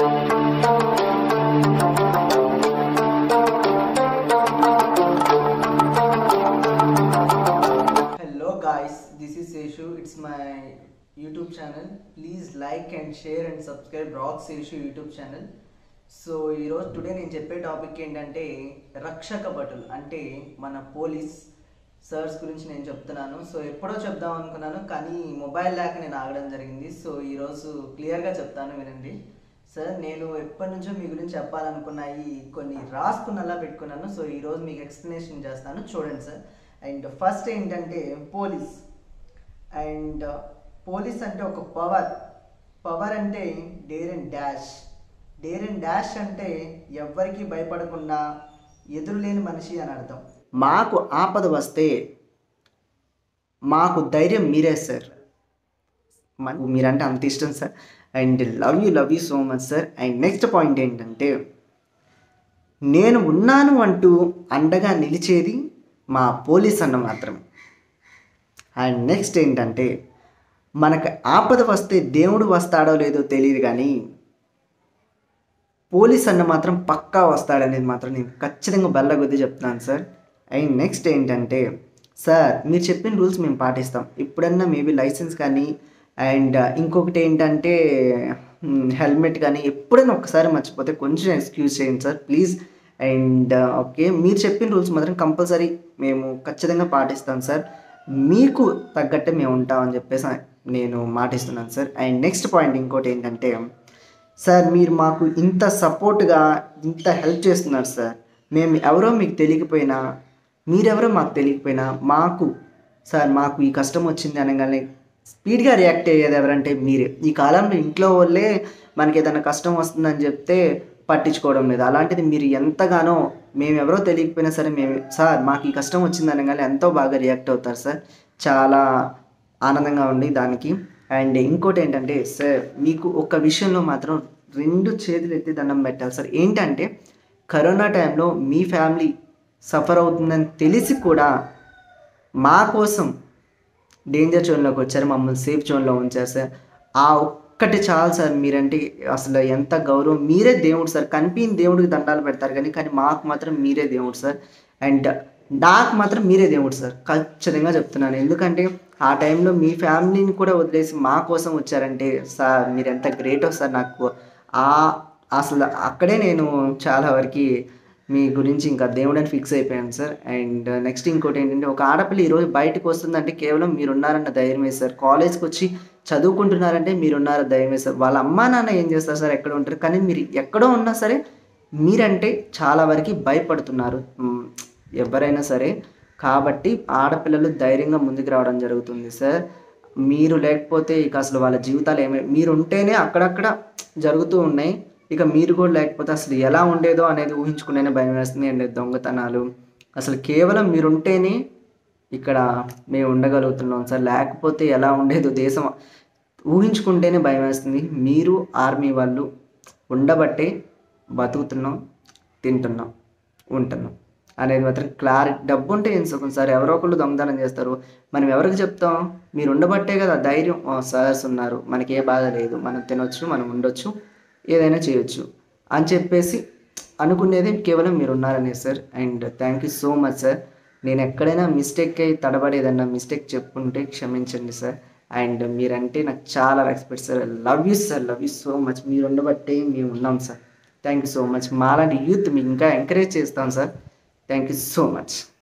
Hello guys, this is Seshu. It's my YouTube channel. Please like and share and subscribe Rock Seshu YouTube channel. So ఈరోజు today నేను చెప్పే topic ఏంటంటే రక్షక భటులు అంటే మన పోలీస్ సర్స్ గురించి నేను చెప్తున్నాను సో ఎప్పుడో చెప్దాం అనుకున్నాను కానీ మొబైల్ లేక నేను ఆగడం జరిగింది సో ఈరోజు క్లియర్గా చెప్తాను వినండి సార్ నేను ఎప్పటి నుంచో మీ గురించి చెప్పాలనుకున్నాయి కొన్ని రాసుకున్నలా పెట్టుకున్నాను సో ఈరోజు మీకు ఎక్స్ప్లెనేషన్ చేస్తాను చూడండి సార్ అండ్ ఫస్ట్ ఏంటంటే పోలీస్ అండ్ పోలీస్ అంటే ఒక పవర్ పవర్ అంటే dare and dash dare and dash అంటే ఎవ్వరికి భయపడకుండా ఎదురులేని మనిషి అని అర్థం మాకు ఆపద వస్తే మాకు ధైర్యం మీరే సార్ మాకు మీరంటే అంత ఇష్టం sir and love you love you so much sir and next point ఏంటంటే నేను ఉన్నాను అంటూ అండగా నిలిచేది మా పోలీస్ అన్న మాత్రం అండ్ నెక్స్ట్ ఏంటంటే మనకు ఆపద వస్తే దేవుడు వస్తాడో లేదో తెలియదు కానీ పోలీస్ అన్న మాత్రం పక్కా వస్తాడనేది మాత్రం నేను ఖచ్చితంగా బల్లగొద్ది చెప్తున్నాను సార్ అండ్ నెక్స్ట్ ఏంటంటే సార్ మీరు చెప్పిన రూల్స్ మేము పాటిస్తాం ఎప్పుడన్నా మేబీ లైసెన్స్ కానీ అండ్ ఇంకొకటి ఏంటంటే హెల్మెట్ కానీ ఎప్పుడైనా ఒకసారి మర్చిపోతే కొంచెం ఎక్స్క్యూజ్ చేయండి సార్ ప్లీజ్ అండ్ ఓకే మీరు చెప్పిన రూల్స్ మాత్రం కంపల్సరీ మేము ఖచ్చితంగా పాటిస్తాం సార్ మీకు తగ్గట్టే మేము ఉంటామని చెప్పేసి నేను మాటిస్తున్నాను సార్ అండ్ నెక్స్ట్ పాయింట్ ఇంకోటి ఏంటంటే సార్ మీరు మాకు ఇంత సపోర్ట్గా ఇంత హెల్ప్ చేస్తున్నారు సార్ మేము ఎవరో మీకు తెలియకపోయినా మీరెవరో మాకు తెలియకపోయినా మాకు సార్ మాకు ఈ కష్టం వచ్చింది అనగానే స్పీడ్గా రియాక్ట్ అయ్యేది ఎవరంటే మీరే ఈ కాలంలో ఇంట్లో వాళ్ళే మనకి ఏదైనా కష్టం వస్తుందని చెప్తే పట్టించుకోవడం లేదు అలాంటిది మీరు ఎంతగానో మేము ఎవరో తెలియకపోయినా సరే మేము సార్ మాకు ఈ కష్టం వచ్చింది అనగానే ఎంతో బాగా రియాక్ట్ అవుతారు సార్ చాలా ఆనందంగా ఉంది దానికి అండ్ ఇంకోటి ఏంటంటే సార్ మీకు ఒక విషయంలో మాత్రం రెండు చేతులు ఎత్తి దండం పెట్టాలి సార్ ఏంటంటే కరోనా టైంలో మీ ఫ్యామిలీ సఫర్ అవుతుందని తెలిసి కూడా మా కోసం డేంజర్ జోన్లోకి వచ్చారు మమ్మల్ని సేఫ్ జోన్లో ఉంచారు సార్ ఆ ఒక్కటి చాలు సార్ మీరంటే అసలు ఎంత గౌరవం మీరే దేవుడు సార్ కనిపించిన దేవుడికి దండాలు పెడతారు కానీ కానీ మాకు మాత్రం మీరే దేవుడు సార్ అండ్ నాకు మాత్రం మీరే దేవుడు సార్ ఖచ్చితంగా చెప్తున్నాను ఎందుకంటే ఆ టైంలో మీ ఫ్యామిలీని కూడా వదిలేసి మా కోసం వచ్చారంటే సార్ మీరు ఎంత గ్రేటో సార్ నాకు ఆ అసలు అక్కడే నేను చాలా వరకు మీ గురించి ఇంకా దేవుడని ఫిక్స్ అయిపోయాను సార్ అండ్ నెక్స్ట్ ఇంకోటి ఏంటంటే ఒక ఆడపిల్ల ఈరోజు బయటకు వస్తుందంటే కేవలం మీరున్నారన్న ధైర్యమే సార్ కాలేజ్కి వచ్చి చదువుకుంటున్నారంటే మీరున్నారన్న ధైర్యమే సార్ వాళ్ళ అమ్మా నాన్న ఏం చేస్తారు సార్ ఎక్కడ ఉంటారు కానీ మీరు ఎక్కడో ఉన్నా సరే మీరంటే చాలా వరకు భయపడుతున్నారు మ్, ఎవరైనా సరే కాబట్టి ఆడపిల్లలు ధైర్యంగా ముందుకు రావడం జరుగుతుంది సార్ మీరు లేకపోతే ఇక అసలు వాళ్ళ జీవితాలు ఏమై మీరు ఉంటేనే అక్కడక్కడ జరుగుతూ ఉన్నాయి ఇక మీరు కూడా లేకపోతే అసలు ఎలా ఉండేదో అనేది ఊహించుకునే భయం వేస్తుంది అండి దొంగతనాలు అసలు కేవలం మీరు ఉంటేనే ఇక్కడ మేము ఉండగలుగుతున్నాం సార్ లేకపోతే ఎలా ఉండేదో దేశం ఊహించుకుంటేనే భయం వేస్తుంది మీరు ఆర్మీ వాళ్ళు ఉండబట్టే బతుకుతున్నాం తింటున్నాం ఉంటున్నాం అనేది మాత్రం క్లారిటీ డబ్బు ఉంటే ఏం సుఖం సార్ ఎవరో ఒకళ్ళు దొంగతనం చేస్తారు మనం ఎవరికి చెప్తాం మీరు ఉండబట్టే కదా ధైర్యం "ఓ, సార్స్ ఉన్నారు మనకి ఏ బాధ లేదు మనం తినొచ్చు మనం ఉండొచ్చు ఏదైనా చేయొచ్చు అని చెప్పేసి అనుకునేది కేవలం మీరు ఉన్నారనే sir and thank you so much sir నేను ఎక్కడైనా మిస్టేక్ అయి తడబడి ఏదన్నా మిస్టేక్ చెప్పుంటే క్షమించండి సార్ అండ్ మీరంటే నాకు చాలా respect sir love you sir love you so much మీరు ఉండబట్టే మేము ఉన్నాం sir thank you so much మాలాంటి యూత్ మీకు ఇంకా ఎంకరేజ్ చేస్తాం sir thank you so much